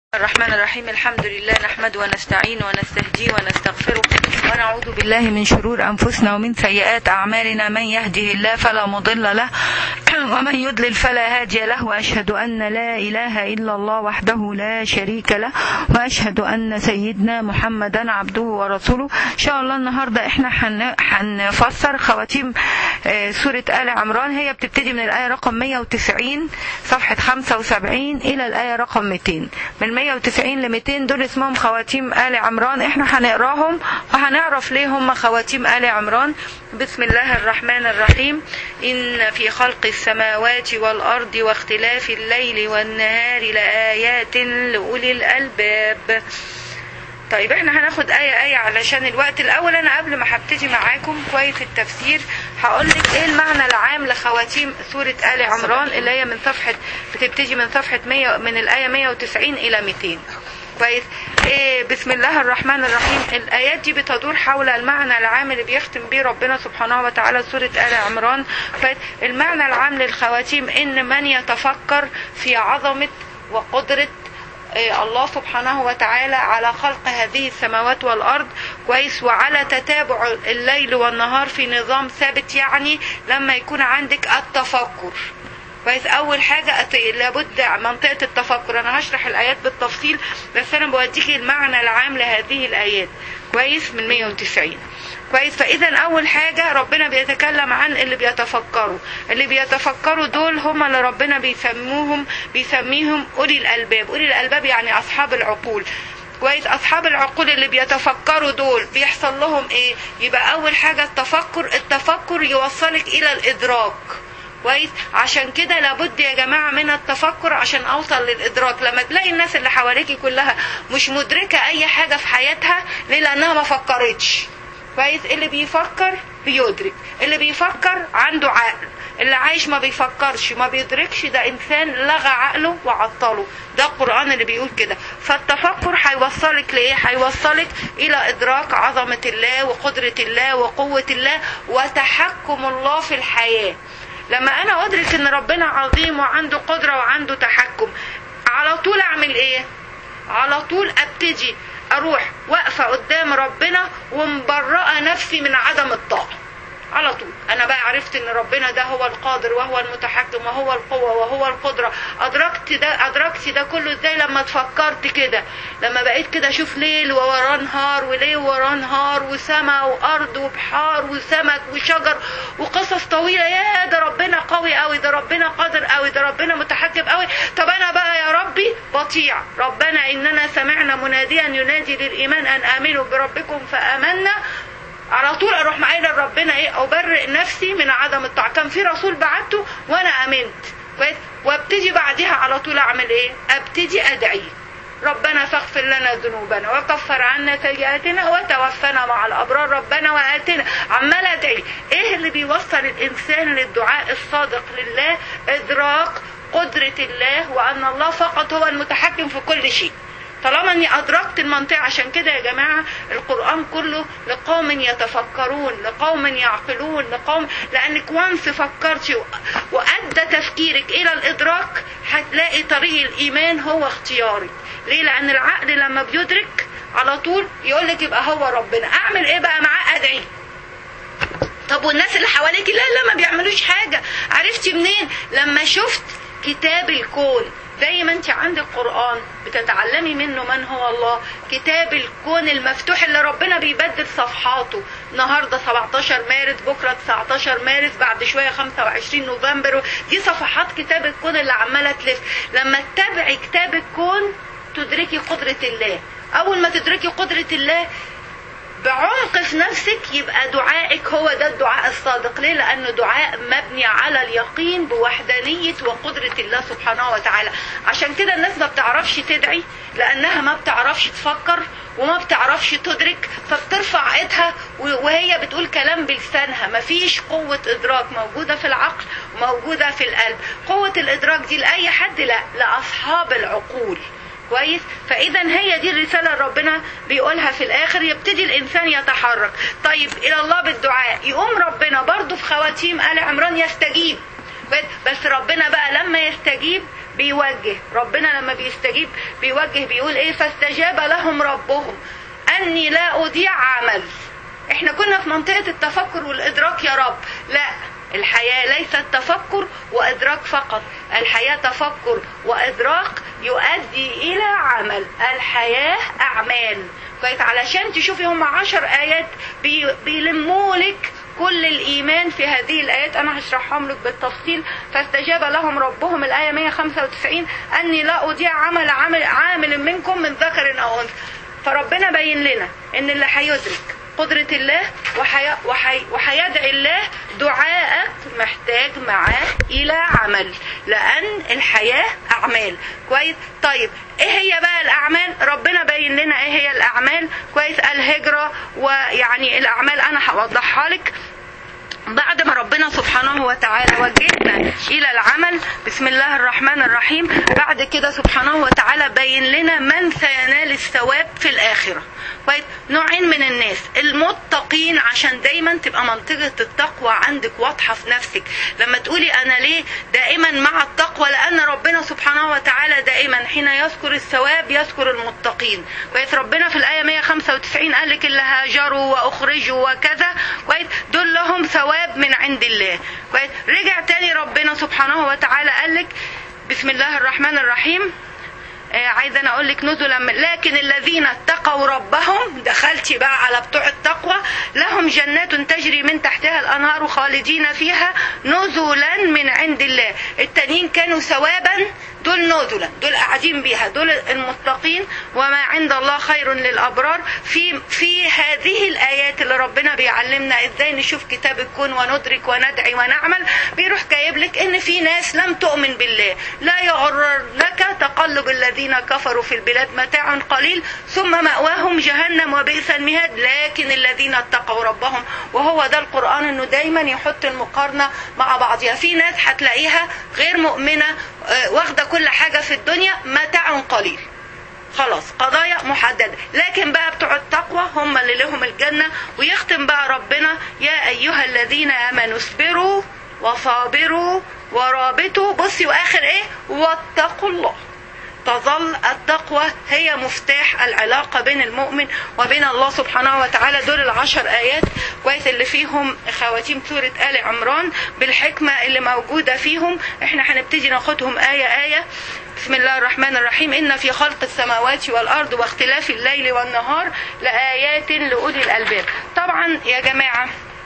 الرحمن الرحيم الحمد لله نحمد ونستعين ونستهدي ونستغفره ونعوذ بالله من شرور أنفسنا ومن سيئات أعمالنا من يهده الله فلا مضل له ومن يضلل فلا هادي له وأشهد أن لا إله إلا الله وحده لا شريك له وأشهد أن سيدنا محمدا عبده ورسوله إن شاء الله النهاردة إحنا حن- هنفسر خواتيم آه، سورة آل عمران هي بتبتدي من الآية رقم 190 صفحة 75 إلى الآية رقم 200 من 190 ل 200 دول اسمهم خواتيم آل عمران احنا هنقراهم وهنعرف ليه هم خواتيم آل عمران بسم الله الرحمن الرحيم إن في خلق السماوات والأرض واختلاف الليل والنهار لآيات لأولي الألباب طيب احنا هناخد آية آية علشان الوقت الأول أنا قبل ما هبتدي معاكم كويس التفسير هقول لك إيه المعنى العام لخواتيم سورة آل عمران اللي هي من صفحة بتبتدي من صفحة 100 من الآية 190 إلى 200 كويس إيه بسم الله الرحمن الرحيم الآيات دي بتدور حول المعنى العام اللي بيختم بيه ربنا سبحانه وتعالى سورة آل عمران كويس المعنى العام للخواتيم إن من يتفكر في عظمة وقدرة آه، الله سبحانه وتعالى على خلق هذه السماوات والأرض كويس وعلى تتابع الليل والنهار في نظام ثابت يعني لما يكون عندك التفكر كويس أول حاجة أت- لابد منطقة التفكر أنا هشرح الآيات بالتفصيل بس أنا بوديكي المعنى العام لهذه الآيات كويس من 190 كويس فاذا اول حاجه ربنا بيتكلم عن اللي بيتفكروا اللي بيتفكروا دول هم اللي ربنا بيسموهم بيسميهم اولي الالباب اولي الالباب يعني اصحاب العقول كويس اصحاب العقول اللي بيتفكروا دول بيحصل لهم ايه يبقى اول حاجه التفكر التفكر يوصلك الى الادراك كويس عشان كده لابد يا جماعه من التفكر عشان اوصل للادراك لما تلاقي الناس اللي حواليكي كلها مش مدركه اي حاجه في حياتها ليه لانها ما فكرتش كويس اللي بيفكر بيدرك اللي بيفكر عنده عقل اللي عايش ما بيفكرش ما بيدركش ده انسان لغى عقله وعطله ده القران اللي بيقول كده فالتفكر هيوصلك لايه هيوصلك الى ادراك عظمه الله وقدره الله وقوه الله وتحكم الله في الحياه لما انا ادرك ان ربنا عظيم وعنده قدره وعنده تحكم على طول اعمل ايه على طول ابتدي اروح واقفه قدام ربنا ومبرئه نفسي من عدم الطاعه على طول انا بقى عرفت ان ربنا ده هو القادر وهو المتحكم وهو القوه وهو القدره ادركت ده ادركت ده كله ازاي لما تفكرت كده لما بقيت كده اشوف ليل ووراه نهار وليل وراه نهار وسماء وارض وبحار وسمك وشجر وقصص طويله يا ده ربنا قوي قوي ده ربنا قادر قوي ده ربنا متحكم قوي طب انا بقى يا ربي بطيع ربنا اننا سمعنا مناديا ينادي للايمان ان امنوا بربكم فامنا على طول اروح معايا لربنا ايه ابرئ نفسي من عدم الطاعه كان في رسول بعته وانا امنت كويس وابتدي بعدها على طول اعمل ايه ابتدي ادعي ربنا فاغفر لنا ذنوبنا وكفر عنا سيئاتنا وتوفنا مع الابرار ربنا واتنا عمال ادعي ايه اللي بيوصل الانسان للدعاء الصادق لله ادراك قدره الله وان الله فقط هو المتحكم في كل شيء طالما اني ادركت المنطقه عشان كده يا جماعه القران كله لقوم يتفكرون لقوم يعقلون لقوم لانك وانس فكرتي و- وادى تفكيرك الى الادراك هتلاقي طريق الايمان هو اختيارك ليه لان العقل لما بيدرك على طول يقول لك يبقى هو ربنا اعمل ايه بقى معاه ادعي طب والناس اللي حواليك لا لا ما بيعملوش حاجة عرفتي منين لما شفت كتاب الكون زي ما انت عندك قرآن بتتعلمي منه من هو الله كتاب الكون المفتوح اللي ربنا بيبدل صفحاته النهارده 17 مارس بكره 19 مارس بعد شويه 25 نوفمبر دي صفحات كتاب الكون اللي عماله تلف لما تتابعي كتاب الكون تدركي قدرة الله أول ما تدركي قدرة الله بعمق في نفسك يبقى دعائك هو ده الدعاء الصادق ليه لانه دعاء مبني على اليقين بوحدانية وقدرة الله سبحانه وتعالى عشان كده الناس ما بتعرفش تدعي لانها ما بتعرفش تفكر وما بتعرفش تدرك فبترفع ايدها وهي بتقول كلام بلسانها مفيش قوة ادراك موجودة في العقل وموجودة في القلب قوة الادراك دي لاي حد لا لاصحاب العقول كويس فاذا هي دي الرساله اللي ربنا بيقولها في الاخر يبتدي الانسان يتحرك طيب الى الله بالدعاء يقوم ربنا برضو في خواتيم ال عمران يستجيب بس ربنا بقى لما يستجيب بيوجه ربنا لما بيستجيب بيوجه بيقول ايه فاستجاب لهم ربهم اني لا اضيع عمل احنا كنا في منطقة التفكر والادراك يا رب لا الحياة ليست تفكر وإدراك فقط الحياة تفكر وإدراك يؤدي إلى عمل الحياة أعمال كويس علشان تشوفي هم عشر آيات بي بيلموا لك كل الإيمان في هذه الآيات أنا هشرحهم لك بالتفصيل فاستجاب لهم ربهم الآية 195 أني لا أضيع عمل عامل, عامل منكم من ذكر أو أنثى فربنا بين لنا ان اللي هيدرك قدرة الله وحي... وحي... وحيدعي الله دعائك محتاج معاه إلى عمل لأن الحياة أعمال كويس طيب إيه هي بقى الأعمال ربنا بين لنا إيه هي الأعمال كويس الهجرة ويعني الأعمال أنا هوضحها لك بعد ما ربنا سبحانه وتعالى وجهنا الى العمل بسم الله الرحمن الرحيم بعد كده سبحانه وتعالى بين لنا من سينال الثواب في الاخره كويس نوعين من الناس المتقين عشان دايما تبقى منطقه التقوى عندك واضحه في نفسك لما تقولي انا ليه دائما مع التقوى لان ربنا سبحانه وتعالى دائما حين يذكر الثواب يذكر المتقين كويس ربنا في الايه 195 قال لك اللي هاجروا واخرجوا وكذا كويس دول لهم ثواب من عند الله كويس رجع تاني ربنا سبحانه وتعالى قال لك بسم الله الرحمن الرحيم آه عايزه انا اقول لك نزلا من لكن الذين اتقوا ربهم دخلتي بقى على بتوع التقوى لهم جنات تجري من تحتها الانهار خالدين فيها نزلا من عند الله التانيين كانوا ثوابا دول نزلا دول قاعدين بيها دول المتقين وما عند الله خير للابرار في في هذه الايات اللي ربنا بيعلمنا ازاي نشوف كتاب الكون وندرك وندعي ونعمل بيروح جايب لك ان في ناس لم تؤمن بالله لا يغرر لك تقلب الذين كفروا في البلاد متاع قليل ثم مأواهم جهنم وبئس المهاد لكن الذين اتقوا ربهم وهو ده القرآن انه دايما يحط المقارنة مع بعضها في ناس هتلاقيها غير مؤمنة واخدة كل حاجة في الدنيا متاع قليل خلاص قضايا محددة لكن بقى بتوع التقوى هم اللي لهم الجنة ويختم بقى ربنا يا أيها الذين آمنوا اصبروا وصابروا ورابطوا بصي واخر ايه واتقوا الله تظل التقوى هي مفتاح العلاقة بين المؤمن وبين الله سبحانه وتعالى دول العشر آيات كويس اللي فيهم خواتيم سورة آل عمران بالحكمة اللي موجودة فيهم احنا هنبتدي ناخدهم آية آية بسم الله الرحمن الرحيم إن في خلق السماوات والأرض واختلاف الليل والنهار لآيات لأولي الألباب طبعا يا جماعة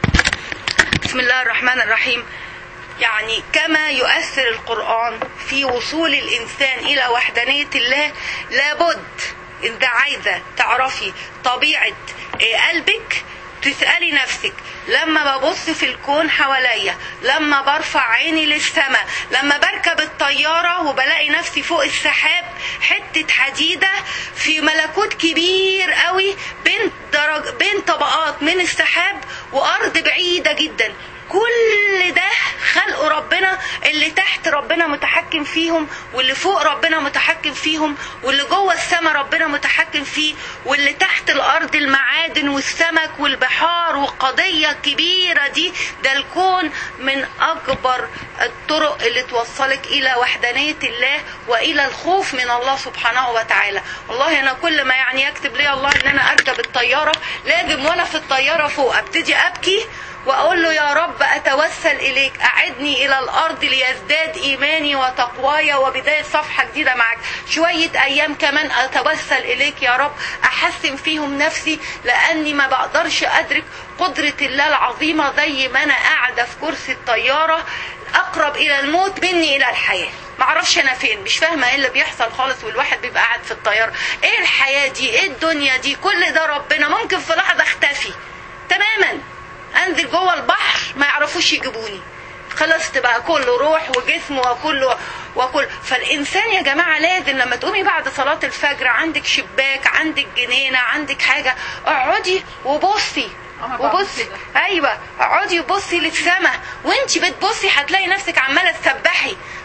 بسم الله الرحمن الرحيم يعني كما يؤثر القرآن في وصول الإنسان إلى وحدانية الله لابد إذا عايزة تعرفي طبيعة قلبك تسألي نفسك لما ببص في الكون حواليا لما برفع عيني للسماء لما بركب الطيارة وبلاقي نفسي فوق السحاب حتة حديدة في ملكوت كبير قوي بين درج بين طبقات من السحاب وأرض بعيدة جدا كل ده خلق ربنا اللي تحت ربنا متحكم فيهم واللي فوق ربنا متحكم فيهم واللي جوه السماء ربنا متحكم فيه واللي تحت الارض المعادن والسمك والبحار والقضيه الكبيره دي ده الكون من اكبر الطرق اللي توصلك الى وحدانيه الله والى الخوف من الله سبحانه وتعالى والله انا كل ما يعني يكتب لي الله ان انا اركب الطياره لازم وانا في الطياره فوق ابتدي ابكي واقول له يا رب اتوسل اليك اعدني الى الارض ليزداد ايماني وتقواي وبدايه صفحه جديده معك شويه ايام كمان اتوسل اليك يا رب احسن فيهم نفسي لاني ما بقدرش ادرك قدره الله العظيمه زي ما انا قاعده في كرسي الطياره اقرب الى الموت مني الى الحياه ما اعرفش انا فين مش فاهمه ايه اللي بيحصل خالص والواحد بيبقى قاعد في الطياره ايه الحياه دي ايه الدنيا دي كل ده ربنا ممكن في لحظه اختفي تماما انزل جوه البحر ما يعرفوش يجيبوني خلصت بقى كله روح وجسم وكله وكل فالانسان يا جماعه لازم لما تقومي بعد صلاه الفجر عندك شباك عندك جنينه عندك حاجه اقعدي وبصي وبصي ايوه اقعدي وبصي للسماء وانت بتبصي هتلاقي نفسك عماله تسبحي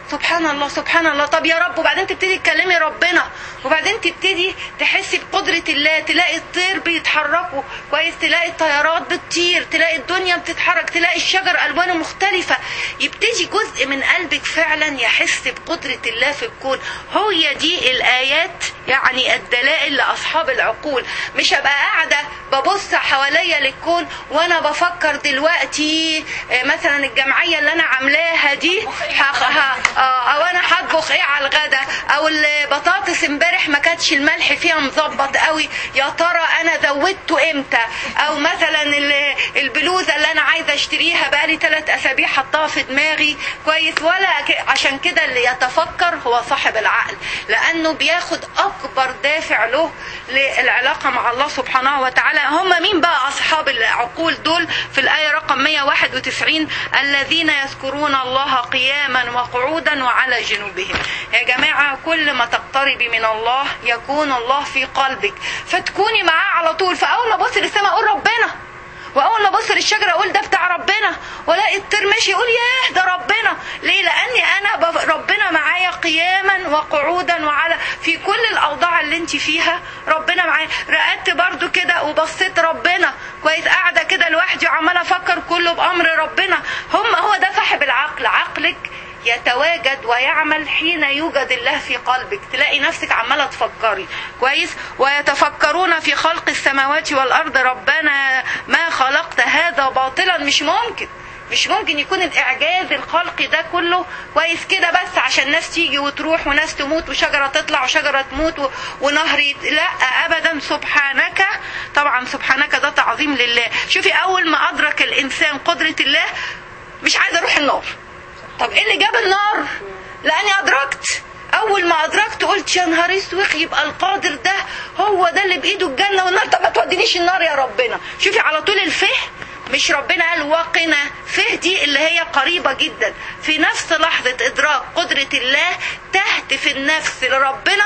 سبحان الله سبحان الله طب يا رب وبعدين تبتدي تكلمي ربنا وبعدين تبتدي تحسي بقدرة الله تلاقي الطير بيتحركوا كويس تلاقي الطيارات بتطير تلاقي الدنيا بتتحرك تلاقي الشجر ألوانه مختلفة يبتدي جزء من قلبك فعلا يحس بقدرة الله في الكون هي دي الآيات يعني الدلائل لأصحاب العقول مش هبقى قاعدة ببص حواليا للكون وأنا بفكر دلوقتي آه، مثلا الجمعية اللي أنا عاملاها دي ه- ه- آه، أو أنا هطبخ إيه على الغدا أو البطاطس امبارح ما كانتش الملح فيها مظبط قوي يا ترى أنا زودته إمتى أو مثلا ال- البلوزة اللي أنا عايزة أشتريها بقالي ثلاث أسابيع حطاها في دماغي كويس ولا ك- عشان كده اللي يتفكر هو صاحب العقل لأنه بياخد أكبر دافع له للعلاقة مع الله سبحانه وتعالى هم مين بقى أصحاب العقول دول في الآية رقم 191 الذين يذكرون الله قياما وقعودا وعلى جنوبهم يا جماعة كل ما تقتربي من الله يكون الله في قلبك فتكوني معاه على طول فأول ما أبص للسماء أقول ربنا واول ما ابص للشجره اقول ده بتاع ربنا والاقي الطير ماشي يقول ياه ده ربنا ليه لاني انا بف... ربنا معايا قياما وقعودا وعلى في كل الاوضاع اللي انت فيها ربنا معايا رقدت برضو كده وبصيت ربنا كويس قاعده كده لوحدي وعماله افكر كله بامر ربنا هم هو ده صاحب العقل عقلك يتواجد ويعمل حين يوجد الله في قلبك تلاقي نفسك عماله تفكري كويس ويتفكرون في خلق السماوات والارض ربنا ما خلقت هذا باطلا مش ممكن مش ممكن يكون الاعجاز الخلقي ده كله كويس كده بس عشان ناس تيجي وتروح وناس تموت وشجره تطلع وشجره تموت و- ونهر يت... لا ابدا سبحانك طبعا سبحانك ده تعظيم لله شوفي اول ما ادرك الانسان قدره الله مش عايز اروح النار طب ايه اللي جاب النار لاني ادركت اول ما ادركت قلت يا نهار اسوخ يبقى القادر ده هو ده اللي بايده الجنه والنار طب ما تودينيش النار يا ربنا شوفي على طول الفه مش ربنا قال وقنا فه دي اللي هي قريبة جدا في نفس لحظة إدراك قدرة الله تهتف النفس لربنا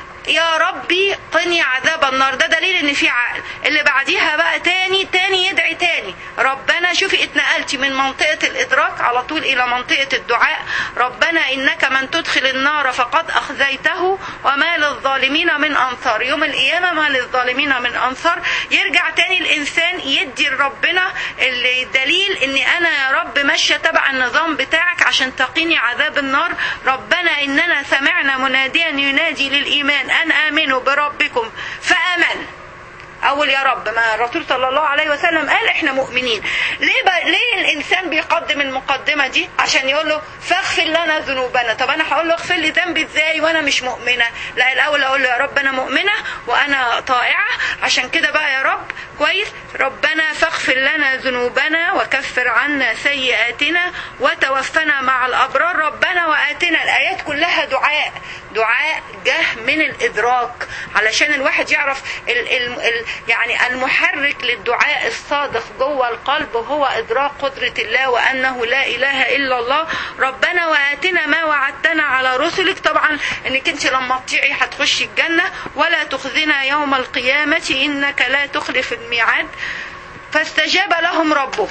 يا ربي قني عذاب النار ده دليل ان في عقل اللي بعديها بقى تاني تاني يدعي تاني ربنا شوفي اتنقلتي من منطقة الادراك على طول الى منطقة الدعاء ربنا انك من تدخل النار فقد اخزيته وما للظالمين من انصار يوم القيامة ما للظالمين من انصار يرجع تاني الانسان يدي لربنا الدليل اني انا يا رب ماشية تبع النظام بتاعك عشان تقيني عذاب النار ربنا اننا سمعنا مناديا ينادي للايمان ان امنوا بربكم فامن اول يا رب ما الرسول صلى الله عليه وسلم قال احنا مؤمنين ليه بقى ليه الانسان بيقدم المقدمه دي عشان يقول له فاغفر لنا ذنوبنا طب انا هقول له اغفر لي ذنبي ازاي وانا مش مؤمنه لا الاول اقول له يا رب انا مؤمنه وانا طائعه عشان كده بقى يا رب كويس ربنا فاغفر لنا ذنوبنا وكفر عنا سيئاتنا وتوفنا مع الابرار ربنا واتنا الايات كلها دعاء دعاء جه من الادراك علشان الواحد يعرف ال ال ال يعني المحرك للدعاء الصادق جوه القلب هو ادراك قدره الله وانه لا اله الا الله ربنا واتنا ما وعدتنا على رسلك طبعا انك انت لما تطيعي هتخشي الجنه ولا تخزنا يوم القيامه انك لا تخلف الميعاد فاستجاب لهم ربهم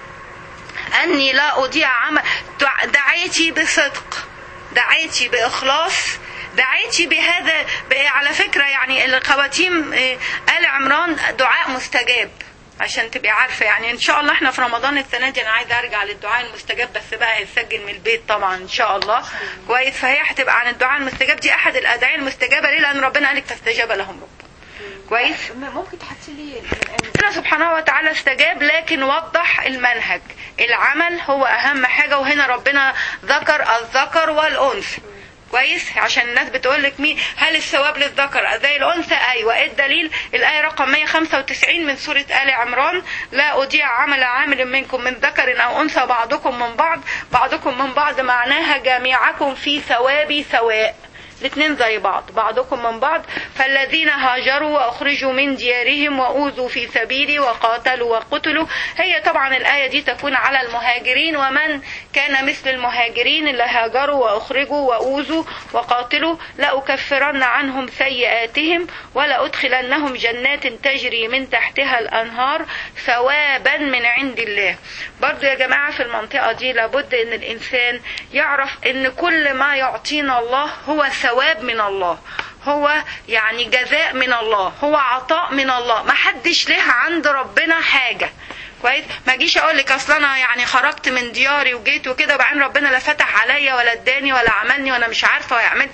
اني لا اضيع عمل دعيتي بصدق دعيتي باخلاص دعيتي بهذا على فكرة يعني الخواتيم آل عمران دعاء مستجاب عشان تبقي عارفة يعني ان شاء الله احنا في رمضان السنة دي انا عايزة ارجع للدعاء المستجاب بس بقى هيتسجل من البيت طبعا ان شاء الله كويس فهي هتبقى عن الدعاء المستجاب دي احد الادعية المستجابة ليه لان ربنا قالك فاستجاب لهم رب كويس ممكن تحسي لي ربنا سبحانه وتعالى استجاب لكن وضح المنهج العمل هو اهم حاجة وهنا ربنا ذكر الذكر والانثى كويس عشان الناس بتقول لك مين هل الثواب للذكر زي الانثى ايوه ايه الدليل الايه رقم 195 من سوره ال عمران لا اضيع عمل عامل منكم من ذكر او انثى بعضكم من بعض بعضكم من بعض معناها جميعكم في ثوابي سواء الاثنين زي بعض بعضكم من بعض فالذين هاجروا واخرجوا من ديارهم واوذوا في سبيلي وقاتلوا وقتلوا هي طبعا الايه دي تكون على المهاجرين ومن كان مثل المهاجرين اللي هاجروا واخرجوا واوذوا وقاتلوا لاكفرن عنهم سيئاتهم ولادخلنهم جنات تجري من تحتها الانهار ثوابا من عند الله برضو يا جماعه في المنطقه دي لابد ان الانسان يعرف ان كل ما يعطينا الله هو ثواب من الله هو يعني جزاء من الله هو عطاء من الله ما حدش له عند ربنا حاجه كويس ما اجيش اقول لك اصل انا يعني خرجت من دياري وجيت وكده وبعدين ربنا لا فتح عليا ولا اداني ولا عملني وانا مش عارفه ويعمل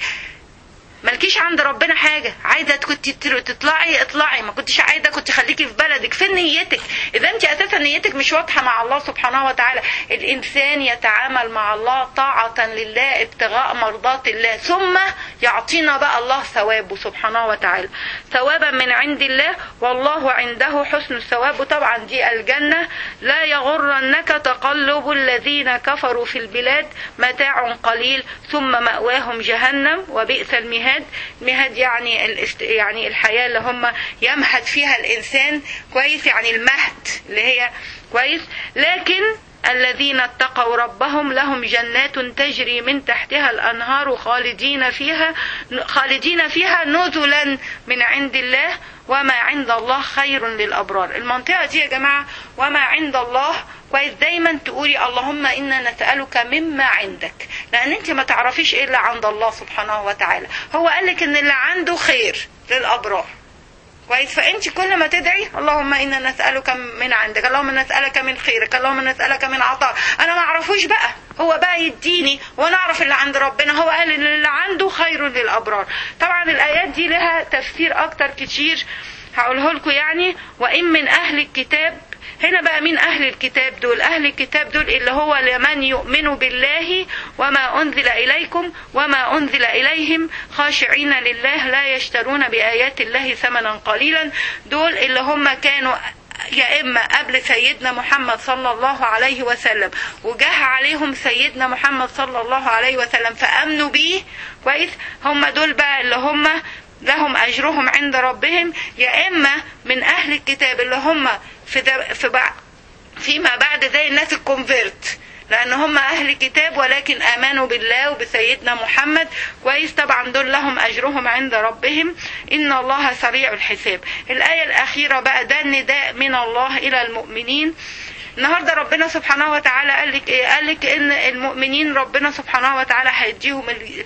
مالكيش عند ربنا حاجة عايزة كنت تطلعي اطلعي ما كنتش عايزة كنت خليكي في بلدك فين نيتك إذا أنت أساسا نيتك مش واضحة مع الله سبحانه وتعالى الإنسان يتعامل مع الله طاعة لله ابتغاء مرضات الله ثم يعطينا بقى الله ثوابه سبحانه وتعالى ثوابا من عند الله والله عنده حسن الثواب وطبعا دي الجنة لا يغرنك تقلب الذين كفروا في البلاد متاع قليل ثم مأواهم جهنم وبئس المهاد المهاد المهاد يعني الاست... يعني الحياة اللي هم يمهد فيها الإنسان كويس يعني المهد اللي هي كويس لكن الذين اتقوا ربهم لهم جنات تجري من تحتها الأنهار خالدين فيها خالدين فيها نزلا من عند الله وما عند الله خير للأبرار المنطقة دي يا جماعة وما عند الله كويس دايما تقولي اللهم انا نسالك مما عندك لان انت ما تعرفيش ايه اللي عند الله سبحانه وتعالى هو قال لك ان اللي عنده خير للابرار كويس فانت كل ما تدعي اللهم انا نسالك من عندك اللهم نسالك من خيرك اللهم نسالك من عطاء انا ما اعرفوش بقى هو بقى يديني وانا اعرف اللي عند ربنا هو قال ان اللي عنده خير للابرار طبعا الايات دي لها تفسير اكتر كتير هقوله لكم يعني وان من اهل الكتاب هنا بقى مين أهل الكتاب دول أهل الكتاب دول اللي هو لمن يؤمن بالله وما أنزل إليكم وما أنزل إليهم خاشعين لله لا يشترون بآيات الله ثمنا قليلا دول اللي هم كانوا يا إما قبل سيدنا محمد صلى الله عليه وسلم وجاه عليهم سيدنا محمد صلى الله عليه وسلم فأمنوا بيه كويس هم دول بقى اللي هم لهم أجرهم عند ربهم يا إما من أهل الكتاب اللي هم في, في بعد فيما بعد زي الناس الكونفيرت لان هم اهل كتاب ولكن امنوا بالله وبسيدنا محمد كويس طبعا دول لهم اجرهم عند ربهم ان الله سريع الحساب الايه الاخيره بقى ده النداء من الله الى المؤمنين النهارده ربنا سبحانه وتعالى قال لك ايه؟ قال لك ان المؤمنين ربنا سبحانه وتعالى هيديهم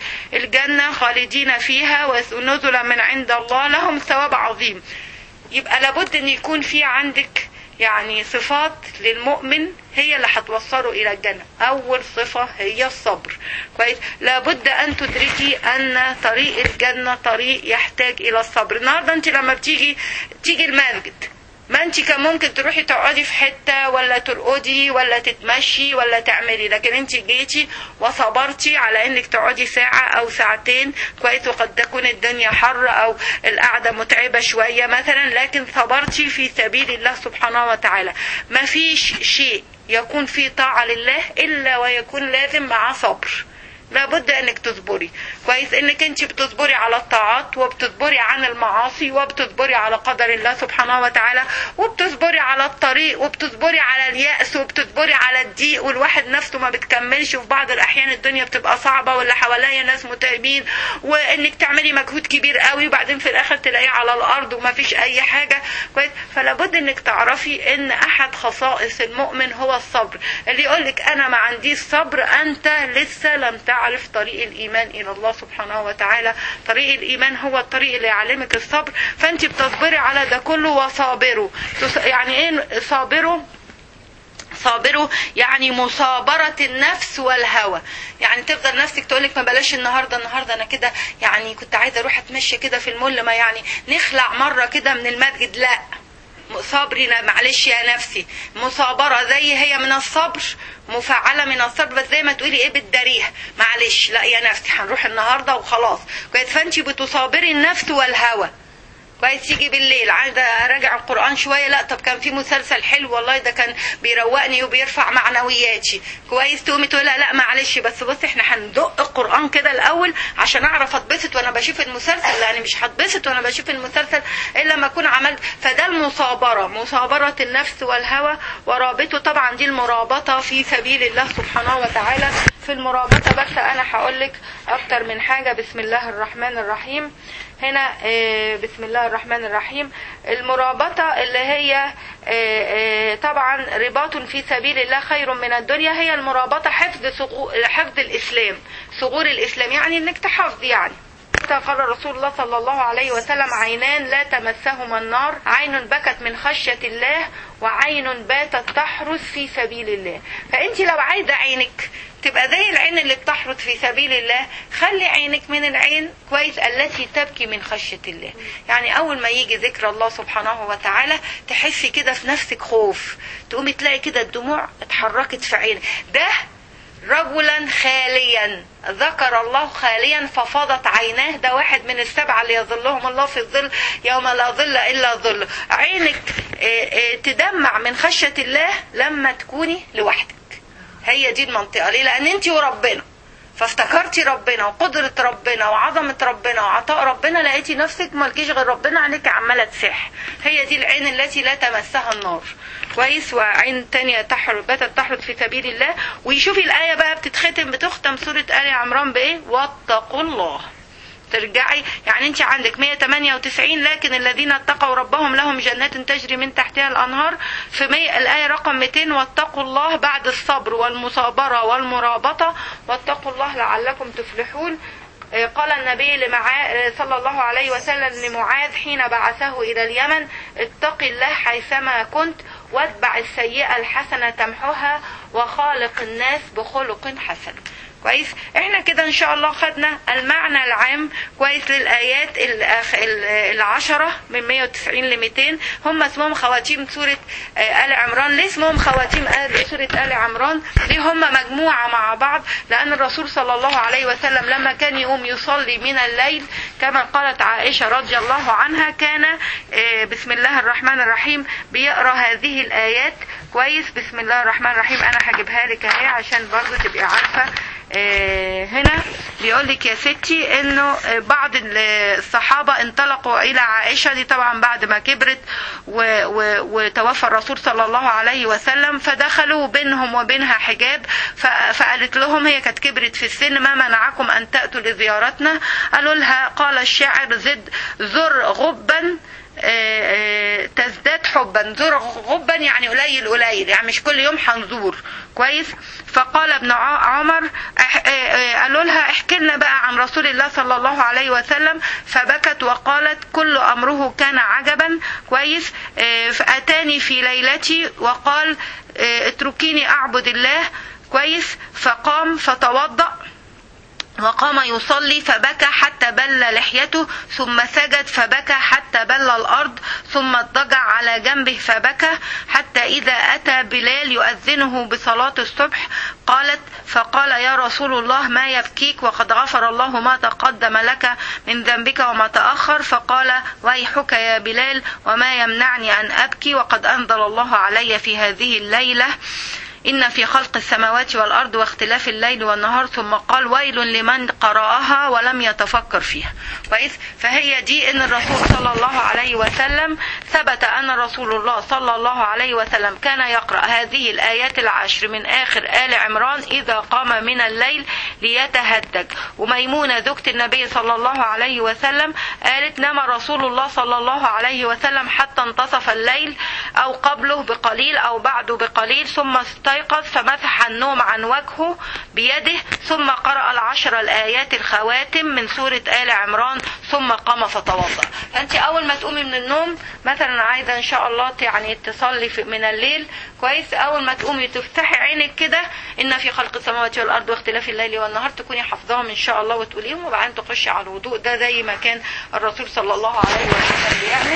الجنه خالدين فيها ونزلا من عند الله لهم ثواب عظيم. يبقى لابد ان يكون في عندك يعني صفات للمؤمن هي اللي هتوصله الى الجنه اول صفه هي الصبر كويس لابد ان تدركي ان طريق الجنه طريق يحتاج الى الصبر النهارده انت لما بتيجي تيجي المسجد ما انت كان ممكن تروحي تقعدي في حته ولا ترقدي ولا تتمشي ولا تعملي لكن انت جيتي وصبرتي على انك تقعدي ساعه او ساعتين كويس وقد تكون الدنيا حر او القعده متعبه شويه مثلا لكن صبرتي في سبيل الله سبحانه وتعالى ما فيش شيء يكون فيه طاعه لله الا ويكون لازم معاه صبر لابد انك تصبري كويس انك انت بتصبري على الطاعات وبتصبري عن المعاصي وبتصبري على قدر الله سبحانه وتعالى وبتصبري على الطريق وبتصبري على اليأس وبتصبري على الضيق والواحد نفسه ما بتكملش وفي بعض الاحيان الدنيا بتبقى صعبه واللي حواليا ناس متعبين وانك تعملي مجهود كبير قوي وبعدين في الاخر تلاقيه على الارض وما فيش اي حاجه كويس فلابد انك تعرفي ان احد خصائص المؤمن هو الصبر اللي يقول لك انا ما عنديش صبر انت لسه لم تعرف طريق الايمان الى الله سبحانه وتعالى طريق الايمان هو الطريق اللي يعلمك الصبر فانت بتصبري على ده كله وصابروا يعني ايه صابروا صابروا يعني مصابرة النفس والهوى يعني تفضل نفسك تقولك ما بلاش النهاردة النهاردة أنا كده يعني كنت عايزة أروح أتمشى كده في المول ما يعني نخلع مرة كده من المسجد لا صبري معلش يا نفسي مصابرة زي هي من الصبر مفعلة من الصبر بس زي ما تقولي ايه بالدريه معلش لا يا نفسي هنروح النهاردة وخلاص كويس فانت بتصابري النفس والهوى كويس يجي بالليل عايزه اراجع القران شويه لا طب كان في مسلسل حلو والله ده كان بيروقني وبيرفع معنوياتي كويس تقومي تقولي لا, لا معلش بس بص احنا هندق القران كده الاول عشان اعرف اتبسط وانا بشوف المسلسل لان مش هتبسط وانا بشوف المسلسل الا لما اكون عملت فده المصابره مصابره النفس والهوى ورابطه طبعا دي المرابطه في سبيل الله سبحانه وتعالى في المرابطه بس انا هقول لك اكتر من حاجه بسم الله الرحمن الرحيم هنا بسم الله الرحمن الرحيم المرابطة اللي هي طبعا رباط في سبيل الله خير من الدنيا هي المرابطة حفظ حفظ الإسلام صغور الإسلام يعني إنك تحفظ يعني قال رسول الله صلى الله عليه وسلم عينان لا تمسهما النار عين بكت من خشية الله وعين باتت تحرس في سبيل الله فأنت لو عايزة عينك تبقى زي العين اللي بتحرث في سبيل الله خلي عينك من العين كويس التي تبكي من خشية الله يعني أول ما يجي ذكر الله سبحانه وتعالى تحسي كده في نفسك خوف تقومي تلاقي كده الدموع اتحركت في عينك ده رجلا خاليا ذكر الله خاليا ففاضت عيناه ده واحد من السبعة اللي يظلهم الله في الظل يوم لا ظل إلا ظل عينك تدمع من خشية الله لما تكوني لوحدك هي دي المنطقة ليه لأن أنت وربنا فافتكرتي ربنا وقدرة ربنا وعظمة ربنا وعطاء ربنا لقيتي نفسك مالكيش غير ربنا عينيك عمالة تسح هي دي العين التي لا تمسها النار كويس وعين تانية تحر باتت تحرط في سبيل الله ويشوفي الآية بقى بتتختم بتختم سورة آل عمران بإيه واتقوا الله ترجعي يعني انت عندك 198 لكن الذين اتقوا ربهم لهم جنات تجري من تحتها الانهار في مي... الايه رقم 200 واتقوا الله بعد الصبر والمصابره والمرابطه واتقوا الله لعلكم تفلحون قال النبي لمعا... صلى الله عليه وسلم لمعاذ حين بعثه الى اليمن اتق الله حيثما كنت واتبع السيئه الحسنه تمحها وخالق الناس بخلق حسن كويس احنا كده ان شاء الله خدنا المعنى العام كويس للايات العشرة من 190 ل 200 هم اسمهم خواتيم سورة آل عمران ليه اسمهم خواتيم آل سورة آل عمران ليه هم مجموعة مع بعض لان الرسول صلى الله عليه وسلم لما كان يقوم يصلي من الليل كما قالت عائشة رضي الله عنها كان بسم الله الرحمن الرحيم بيقرأ هذه الايات كويس بسم الله الرحمن الرحيم انا هجيبها لك اهي عشان برضو تبقي عارفه هنا بيقول لك يا ستي انه بعض الصحابه انطلقوا الى عائشه دي طبعا بعد ما كبرت وتوفى الرسول صلى الله عليه وسلم فدخلوا بينهم وبينها حجاب فقالت لهم هي كانت كبرت في السن ما منعكم ان تاتوا لزيارتنا قالوا لها قال الشاعر زد زر غبا تزداد حبا زور غبا يعني قليل قليل يعني مش كل يوم هنزور كويس فقال ابن عمر قالوا لها احكي لنا بقى عن رسول الله صلى الله عليه وسلم فبكت وقالت كل امره كان عجبا كويس فاتاني في ليلتي وقال اتركيني اعبد الله كويس فقام فتوضأ وقام يصلي فبكى حتى بل لحيته ثم سجد فبكى حتى بل الأرض ثم اضطجع على جنبه فبكى حتى إذا أتى بلال يؤذنه بصلاة الصبح قالت فقال يا رسول الله ما يبكيك وقد غفر الله ما تقدم لك من ذنبك وما تأخر فقال ويحك يا بلال وما يمنعني أن أبكي وقد أنزل الله علي في هذه الليلة إن في خلق السماوات والأرض واختلاف الليل والنهار ثم قال ويل لمن قرأها ولم يتفكر فيها كويس فهي دي إن الرسول صلى الله عليه وسلم ثبت أن رسول الله صلى الله عليه وسلم كان يقرأ هذه الآيات العشر من آخر آل عمران إذا قام من الليل ليتهدج وميمونة زوجة النبي صلى الله عليه وسلم قالت نام رسول الله صلى الله عليه وسلم حتى انتصف الليل أو قبله بقليل أو بعده بقليل ثم استيقظ فمسح النوم عن وجهه بيده ثم قرأ العشر الآيات الخواتم من سورة آل عمران ثم قام فتوضأ فأنت أول ما تقومي من النوم مثلا عايزة إن شاء الله يعني تصلي من الليل كويس أول ما تقومي تفتحي عينك كده إن في خلق السماوات والأرض واختلاف الليل والنهار تكوني حافظاهم إن شاء الله وتقوليهم وبعدين تخشي على الوضوء ده زي ما كان الرسول صلى الله عليه وسلم بيعمل دلوقتي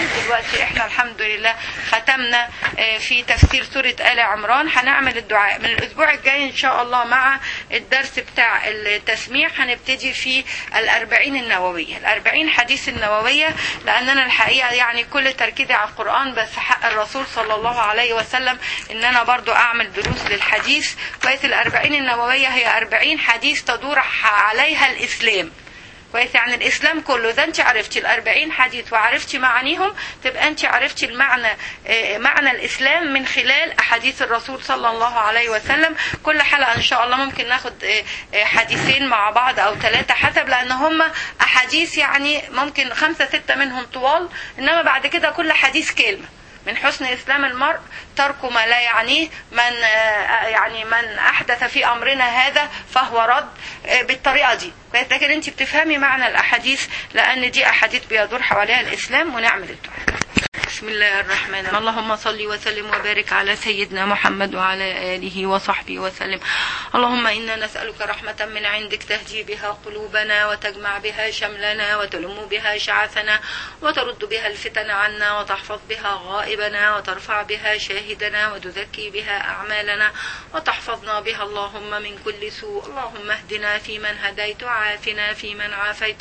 دلوقتي احنا الحمد لله ختمنا آه، في تفسير سورة آل عمران هنعمل الدعاء من الأسبوع الجاي إن شاء الله مع الدرس بتاع التسميع هنبتدي في الأربعين النووية الأربعين حديث النووية لأن أنا الحقيقة يعني كل تركيزي على القرآن بس حق الرسول صلى الله عليه وسلم إن أنا برضو أعمل دروس للحديث كويس الأربعين النووية هي أربعين حديث تدور عليها الإسلام كويس يعني الاسلام كله اذا انت عرفتي الأربعين حديث وعرفتي معانيهم تبقى انت عرفتي المعنى آه، معنى الاسلام من خلال احاديث الرسول صلى الله عليه وسلم كل حلقه ان شاء الله ممكن ناخد آه، آه، حديثين مع بعض او ثلاثه حسب لان هم احاديث يعني ممكن خمسه سته منهم طوال انما بعد كده كل حديث كلمه من حسن اسلام المرء ترك ما لا يعنيه من آه، يعني من احدث في امرنا هذا فهو رد آه، بالطريقه دي كويس؟ لكن انت بتفهمي معنى الاحاديث لان دي احاديث بيدور حواليها الاسلام ونعمل الدعاء بسم الله الرحمن الرحيم اللهم صل وسلم وبارك على سيدنا محمد وعلى آله وصحبه وسلم اللهم إنا نسألك رحمة من عندك تهدي بها قلوبنا وتجمع بها شملنا وتلم بها شعثنا وترد بها الفتن عنا وتحفظ بها غائبنا وترفع بها شاهدنا وتزكي بها أعمالنا وتحفظنا بها اللهم من كل سوء اللهم اهدنا فيمن هديت وعافنا فيمن عافيت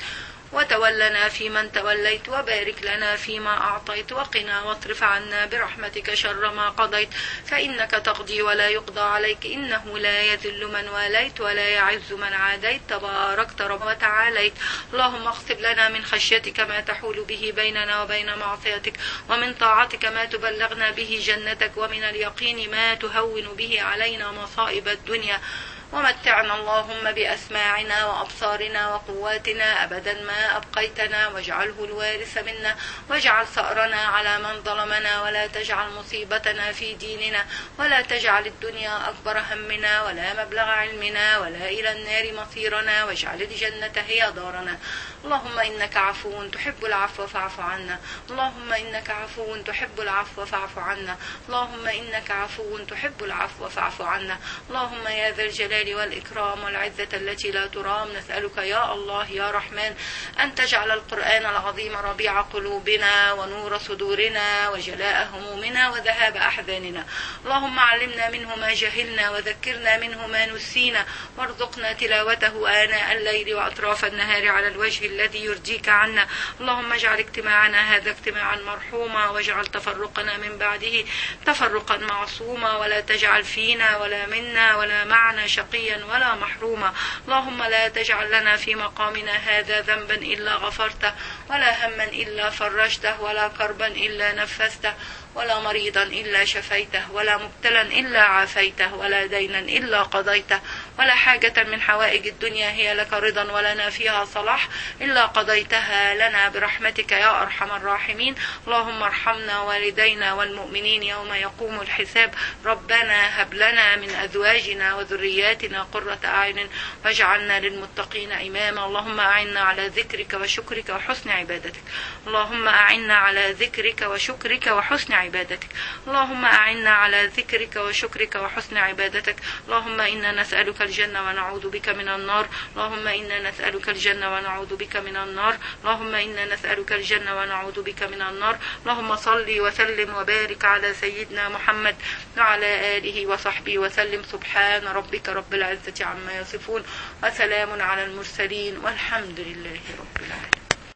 وتولنا فيمن توليت وبارك لنا فيما أعطيت وقنا واصرف عنا برحمتك شر ما قضيت فإنك تقضي ولا يقضى عليك إنه لا يذل من واليت ولا يعز من عاديت تباركت رب وتعاليت اللهم اغفر لنا من خشيتك ما تحول به بيننا وبين معصيتك ومن طاعتك ما تبلغنا به جنتك ومن اليقين ما تهون به علينا مصائب الدنيا ومتعنا اللهم بأسماعنا وأبصارنا وقواتنا أبدا ما أبقيتنا واجعله الوارث منا واجعل ثأرنا على من ظلمنا ولا تجعل مصيبتنا في ديننا ولا تجعل الدنيا أكبر همنا ولا مبلغ علمنا ولا إلى النار مصيرنا واجعل الجنة هي دارنا اللهم إنك عفو تحب العفو فاعف عنا اللهم إنك عفو تحب العفو فاعف عنا اللهم إنك عفو تحب العفو فاعف عنا اللهم يا ذا الجلال والإكرام والعزة التي لا ترام نسألك يا الله يا رحمن أن تجعل القرآن العظيم ربيع قلوبنا ونور صدورنا وجلاء همومنا وذهاب أحزاننا اللهم علمنا منه ما جهلنا وذكرنا منه ما نسينا وارزقنا تلاوته آناء الليل وأطراف النهار على الوجه الذي يرضيك عنا اللهم اجعل اجتماعنا هذا اجتماعا مرحوما واجعل تفرقنا من بعده تفرقا معصوما ولا تجعل فينا ولا منا ولا معنا شقيا ولا محروما اللهم لا تجعل لنا في مقامنا هذا ذنبا إلا غفرته ولا هما إلا فرجته ولا كربا إلا نفسته ولا مريضا إلا شفيته ولا مبتلا إلا عافيته ولا دينا إلا قضيته ولا حاجة من حوائج الدنيا هي لك رضا ولنا فيها صلاح إلا قضيتها لنا برحمتك يا أرحم الراحمين اللهم ارحمنا والدينا والمؤمنين يوم يقوم الحساب ربنا هب لنا من أزواجنا وذرياتنا قرة أعين واجعلنا للمتقين إماما اللهم أعنا على ذكرك وشكرك وحسن عبادتك اللهم أعنا على ذكرك وشكرك وحسن عبادتك اللهم أعنا على ذكرك وشكرك وحسن عبادتك اللهم إنا نسألك الجنة ونعوذ بك من النار اللهم إنا نسألك الجنة ونعوذ بك من النار اللهم إنا نسألك الجنة ونعوذ بك من النار اللهم صل وسلم وبارك على سيدنا محمد وعلى آله وصحبه وسلم سبحان ربك رب العزة عما يصفون وسلام على المرسلين والحمد لله رب العالمين